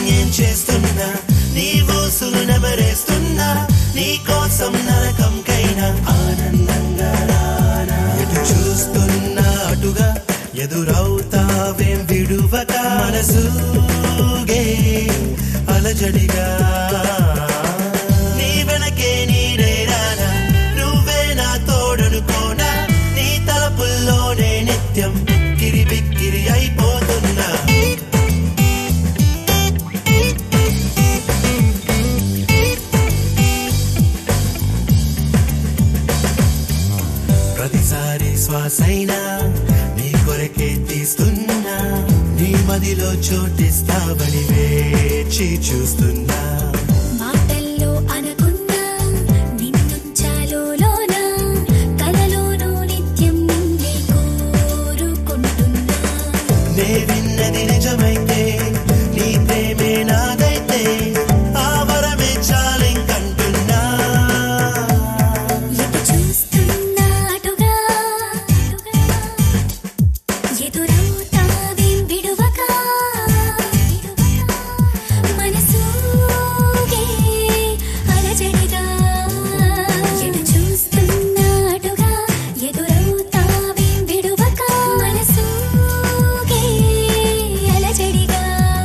ఏం చేస్తున్నా నీ ఊసులు నెమరేస్తున్నా నీ కోసం నరకంకైనా ఆనందంగా రానా ఎటు చూస్తున్నా అటుగా ఎదురవుతావేం విడువక మనసుగే అలజడిగా నీ వెనకే నీరే రానా నువ్వే నా తోడనుకోనా నీ తలపుల్లోనే నిత్యం బిక్కిరి బిక్కిరి అయిపోతున్నా ప్రతిసారి శ్వాసైనా నీ కొరకే తీస్తున్నా నీ మదిలో చోటిస్తావని వేచి చూస్తున్నా మాటల్లో అనకున్నా నిన్నుంచాలో లోన కలలోనూ నిత్యం నిన్నే కోరుకుంటున్నా నే విన్నది నిజమైతే నీ ప్రేమే నాదైతే ఆ వరమే చాలింకంటున్నా ఎటు చూస్తున్నా అటుగా ఎదురవుతావేం విడువక మనసుగే అలజడిగా ఎటు చూస్తున్నా అటుగా ఎదురవుతావేం విడువక మనసుగే అలజడిగా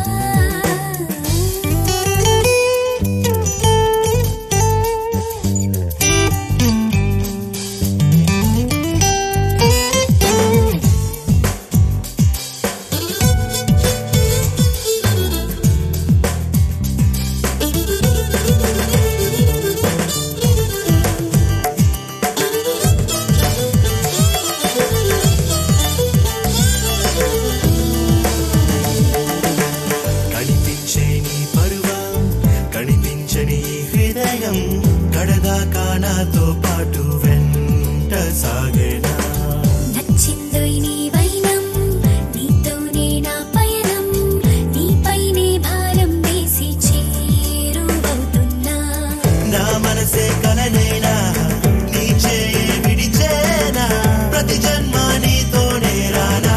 కనిపించే నీ పరువం కనిపించని ఈ హృదయం కడదాకా నాతో పాటు వెంట సాగేనా నచ్చిందో నీ వైనం నీతోనే నా పయనం నీపైనే భారం వేసి చేరువవుతున్నా నా మనసే కలనేనా నీ చేయి విడిచేనా ప్రతి జన్మ నీతోనే రానా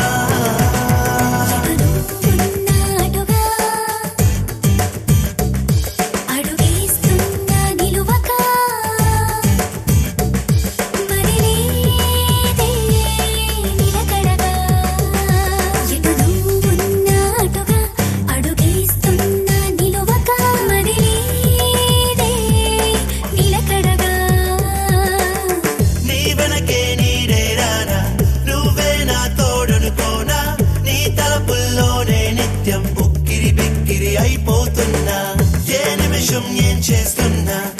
ఎదురుకున్నాటుగా అడుగేస్తున్నా నిలువక మరిలేదే నిలకడగా ఎదురుకున్నాటుగా అడుగేస్తున్నా నిలువక మరిలేదే నిలకడగా నీ వెనకే నీరే రానా నువ్వే నా తోడనుకోనా నీ తలపుల్లోనే నిత్యం ఉక్కిరి బిక్కిరి అయిపోతున్నా ఏ నిమిషం ఏం చేస్తున్నా